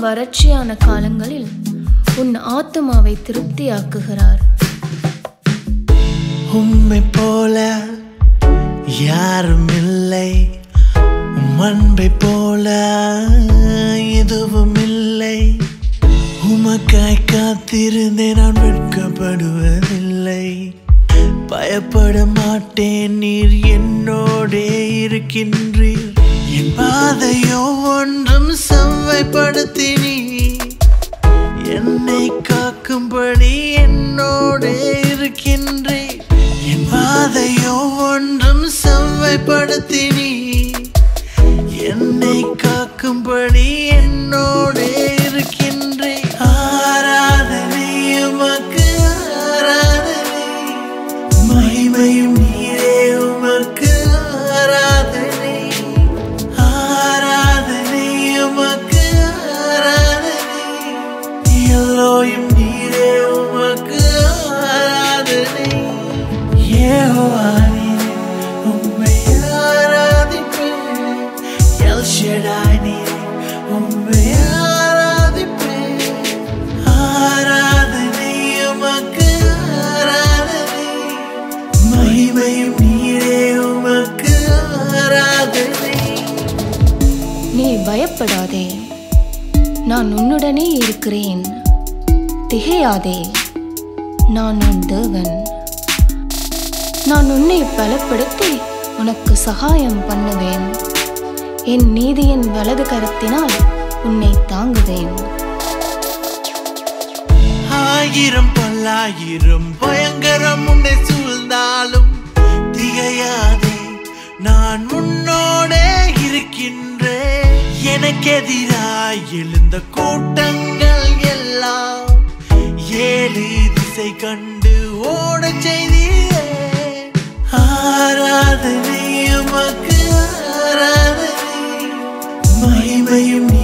வறட்சியான காலங்களில் உன் ஆத்துமாவை திருப்தியாக்குகிறார் உம்மை போல யாரும் இல்லை உம் அன்பை போல எதுவும் இல்லை உமக்காய் காத்திருந்தேன் நான் வெட்கப்படுவதில்லை பயப்பட மாட்டேன் நீர் என்னோடே இருக்கின்றீர் என் பாதையோ ஒன்றும் செவ்வாய்ப்படுத்தினீ என்னை காக்கும்படி என்னோடே இருக்கின்றேன் என் பாதையோ ஒன்றும் செவ்வாய்ப்படுத்தினீ என்னை காக்கும்படி என்னோடே இருக்கின்றேன் ஆராதனை உமக்கு ஆராதனை மகிமையும் நீரே உமக்கு ஆராதனை ஆராதனை உமக்கு ஆராதனை எல்லோயும் நீரே உமக்கு ஆராதனை யெகோவா நீரே உம்மை ஆராதிப்பேன் எல் ஷடாய் நீரே உம்மை ஆராதிப்பேன் ஆராதனை உமக்கு ஆராதனை மகிமையும் நீரே உமக்கு ஆராதனை நீ பயப்படாதே நான் உன்னுடனே இருக்கிறேன் திகையாதே நான் உன் தேவன் நான் உன்னை பலப்படுத்தி உனக்கு சகாயம் பண்ணுவேன் என் நீதியின் வலது கரத்தினால் உன்னை தாங்குவேன் ஆயிரம் பல்லாயிரம் பயங்கரம் உன்னை சூழ்ந்தாலும் திகையாதே நான் உன்னோடே இருக்கின்றேன் எனக்கு எதிராய் எழுந்த கூட்டங்கள் எல்லாம் ஏழு திசை கண்டு ஓட செய்தீரே ஆராதனை உமக்கு ஆராதனை மகிமையும் நீ